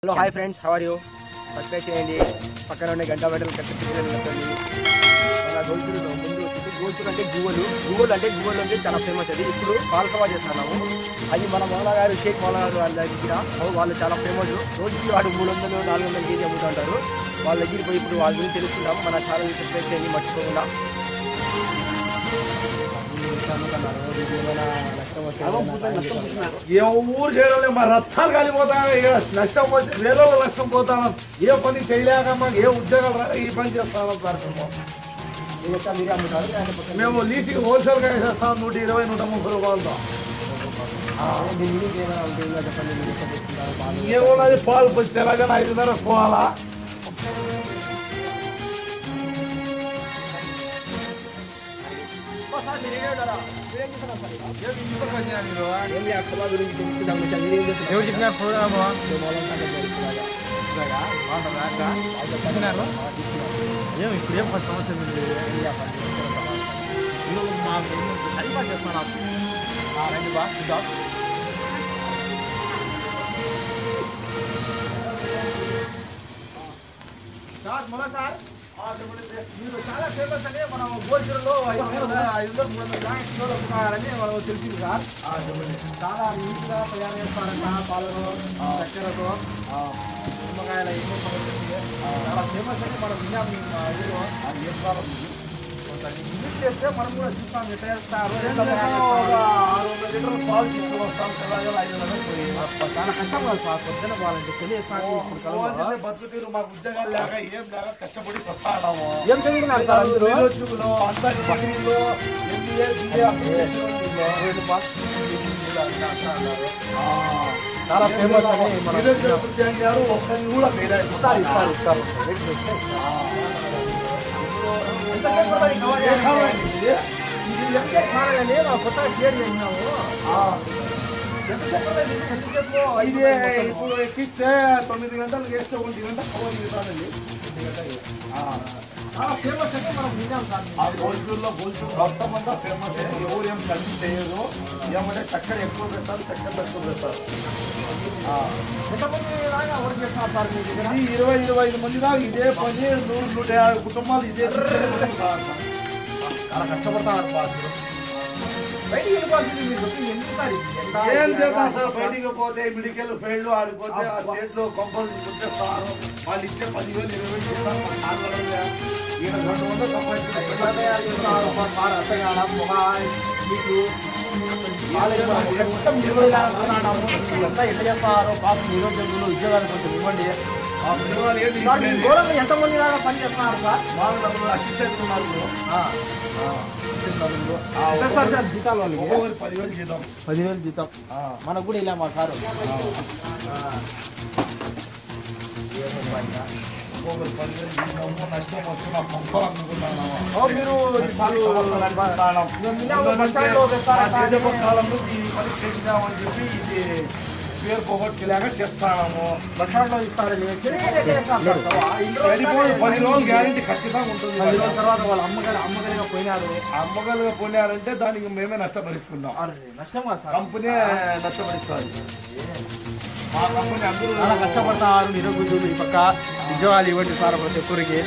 Hello hi friends how are you subscribe చేయండి పక్కన ఉండే గంట బట్టలు కట్టి పెట్టండి మన గోల్చులు ముందు వచ్చేసి గోల్చులు అంటే గువ్వలు గువ్వలు అంటే గువ్వలు అంటే చాలా ఫేమస్ అది ఇప్పుడు పాల్కవా చేస్తున్నాము అది మన మౌలా గారు షేక్ మౌలా గారు వాళ్ళ దగ్గర అవి వాళ్ళు చాలా ఫేమస్ రోజుకి వాడు మూడు వందలు నాలుగు వందలు కేజీ అమ్ముతుంటారు వాళ్ళ దగ్గరికి పోయి ఇప్పుడు వాళ్ళ గురించి తెలుసుకుందాం మన ఛానల్ సబ్స్క్రైబ్ చేయండి మర్చిపోకుండా ఏ ఊరు చేయడం మా రథాలు కాలిపోతాను ఇక నష్టం వచ్చి వేలలో నష్టం పోతాను ఏ పని చేయలేక మాకు ఏ ఉద్యోగాలు రాక ఈ పని చేస్తాను సార్ మేము. మిగతా మీరే అమ్ముతారు దాని పక్కన మేము లీజుకి హోల్సేల్గా వేసేస్తాం నూట ఇరవై నూట ముప్పై రూపాయలతో దీని గురించి ఏమైనా ఉంటే ఇంకా చెప్పండి మీరు ఎక్కడ తెచ్చుకుంటారు బాగా ఏమున్నది పాలు పోసి తెలంగాణ ఐదున్నర పోవాలా సార్ మీరు ఏం చేస్తారా? మీరేం చేస్తున్నారు సార్ ఇక్కడ? ఏమి ఇంటికి వచ్చాను మీరు? ఏం లేదు, అక్కల గురించి తెలుసుకుందాం సార్. మీరేం చేస్తున్నారు? ఎవరు చెప్పిన ప్రోగ్రాము మేము మూలం సంగతి తెలుసుకున్నారా? ఇలాగా? బాగుంటుందా అక్క? వాళ్ళు చెప్పారు. తిన్నారు? ఆ, తీసుకున్నాం. ఏం ఇప్పుడు ఏం కొంచెం సమస్య ఉంది ఏం చెప్పాలి? ఈరోజు మా టైం పాస్ చేస్తాను ఆ, రండి బా, చూద్దాం. సార్ మొదలు సార్ ఆ, చెప్పండి సార్. మీరు చాలా ఫేమస్ అని మనం గోల్చూరులో ఐదు వందల ఐదు వందల మూడు వందల గ్రాముల కిలోలు అమ్ముతున్నారని మనం తెలిసింది సార్ చాలా నీట్గా తయారు చేస్తారంట పాలలో చక్కెరతో నిమ్మకాయల ఎన్నో పద్ధతి చాలా ఫేమస్ అని మనం విన్నాం మీ మా ఊళ్ళో అది ఏం ప్రాబ్లం ఇది కొంత విజిట్ చేస్తే మనం కూడా చూస్తాం ఎట్లా చేస్తారు ఎంత తయారు చేస్తారు. ఆరు వందల లీటర్లు పాలు తీసుకొని వస్తాం తెల్లగా ఐదు వందలు పోయి చాలా కష్టం కదా సార్ పొద్దున పోవాలంటే తెలియదు సార్ ఇప్పుడు కాలంలో. పోవాల్సిందే బతుకు తీరు మాకు ఉద్యోగాలు లేక ఏం లేక కష్టపడి వస్తాడాము ఏం చదివినారు సార్ అందరూ నిరుద్యోగులు, అంతా డిగ్రీలు, MBA, BA వీళ్ళు బా. ఆ, చాలా ఫేమస్ అని మనం నిరుద్యోగ ఉద్యోగాలు ఒక్కరిని కూడా వేరే ఇస్తారు ఇస్తారు ఇస్తారు రేట్ చేస్తే. ఇది ఎంత కావాలండి? మనం కొత్తగా షేర్ చేసినాము ఇది ఇప్పుడు ఎక్కిస్తే తొమ్మిది గంటలు చేస్తే ఒంటి గంట కవర్ చేస్తానండి ఫేమస్ అంటే మనం విన్నాం సార్ ఆ భోజపూర్లో భోజపూర్ మొత్తం అంతా ఫేమస్ ఎవరు ఏం కలిసి చేయరు ఏమంటే చక్కెర ఎక్కువ పెడతారు చక్కెర తక్కువ పెడతారు ఆ. ఎంతమంది దాకా వర్క్ చేస్తున్నారు సార్ మీ దగ్గర ఇది ఇరవై ఇరవై ఐదు మంది దాకా ఇదే పని నూరు నూట యాభై కుటుంబాలు ఇదే చేస్తూనే బతుకుతారు. చాలా కష్టపడతారు బాధ్యులు బయటికి వెళ్ళిపోతుంది మీరు చెప్పి ఎందుకు సార్ ఇది? ఎంత ఏం ఇది చేద్దాం సార్ ఎంత బయటికి పోతే మెడికల్ ఫెయిల్ ఆడిపోతే ఆ స్టేట్లో కంపల్సరీ వచ్చేస్తారు వాళ్ళు ఇచ్చే పదివేలు ఇరవై వేలు ఇస్తారు మన కాళ్ళలో ఈయన రెండు వందలు ఎలా సంపాదించుకుంటారు తయారు చేస్తున్నారు? మా సార్ అర్థం మొగ మీకు మొత్తం నిలబడేలా అనుకున్నాము. ఇదంతా ఎట్లా చేస్తారు పాపం నిరుద్యోగులు ఉద్యోగాలు కొంచెం ఇవ్వండి ఆ ఉద్యోగాలు ఏంటి సార్ మీ గోడలు ఎంతమంది దాకా పని చేస్తున్నారు సార్ వాళ్ళు అసిస్టెంట్ ఉన్నారు ఆ. ఎంత సార్ సార్ జీతాలు వాళ్ళకి ఒక్కొక్కరు పదివేలు జీతం పదివేలు జీతం మనకు కూడా వెళ్ళామా సార్ ఒక్కొక్కరు పదివేలు జీతం నష్టం వస్తే మా పంపలు అనుకుంటున్నాము ఓ, మీరు కాలంలో ఈ పని చేసినామని చెప్పి ఇది పేరు పోగొట్టుకోలేక చేస్తాము బస్టాండ్లో ఇస్తారు పది రోజులు పది రోజులు గ్యారెంటీ ఖచ్చితంగా ఉంటుంది పది రోజుల తర్వాత వాళ్ళ అమ్మగారు అమ్మగారిగా పోయినారు అమ్మగారుగా పోయినారంటే దానికి మేమే నష్టపరుచుకుందాం అరే, నష్టమా సార్ కంపెనీ నష్టపరుస్తుంది మా కంపెనీ అందరూ చాలా కష్టపడతారు నిరుద్యోగులు ఈ పక్క ఉద్యోగాలు ఇవ్వండి సార్ ప్రతి ఒక్కరికి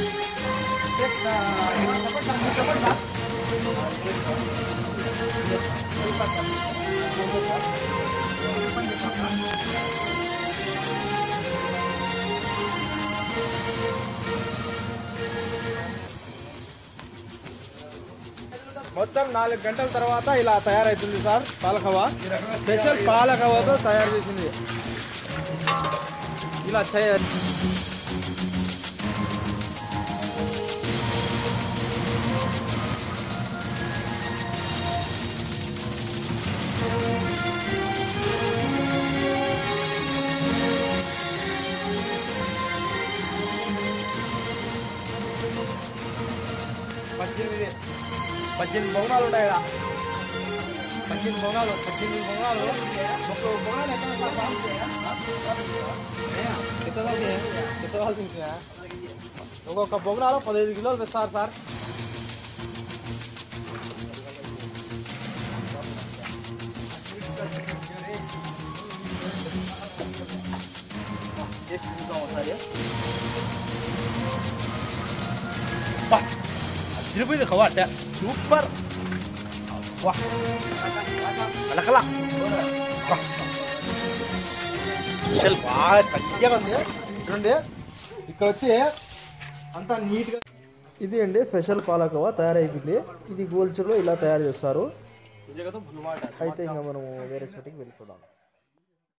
మొత్తం నాలుగు గంటల తర్వాత ఇలా తయారవుతుంది సార్ పాలకవా స్పెషల్ పాలకవతో తయారు చేసింది ఇలా తయారు పద్దెనిమిది పద్దెనిమిది భవనాలు ఉన్నాయి ఇక్కడ పద్దెనిమిది భవనాలు పద్దెనిమిది భవనాలు ఒక భవనాలు ఎక్కడ ఎత్తవాల్సి ఎత్తవాల్సింది ఒక్కొక్క బొగనాలు పదహైదు కిలోలు తెస్తారు సార్ చూద్దాం ఒకసారి వా తిరుపతి కవా అంటే సూపర్ వా అలకలా స్పెషల్ బాగా తగ్గగా ఉంది చూడండి ఇక్కడ వచ్చి అంతా నీట్గా ఇది అండి స్పెషల్ పాలకోవా తయారైపోయింది ఇది గోల్చూరులో ఇలా తయారు చేస్తారు అయితే ఇంకా మనము వేరే చోటికి వెళ్ళిపోదాం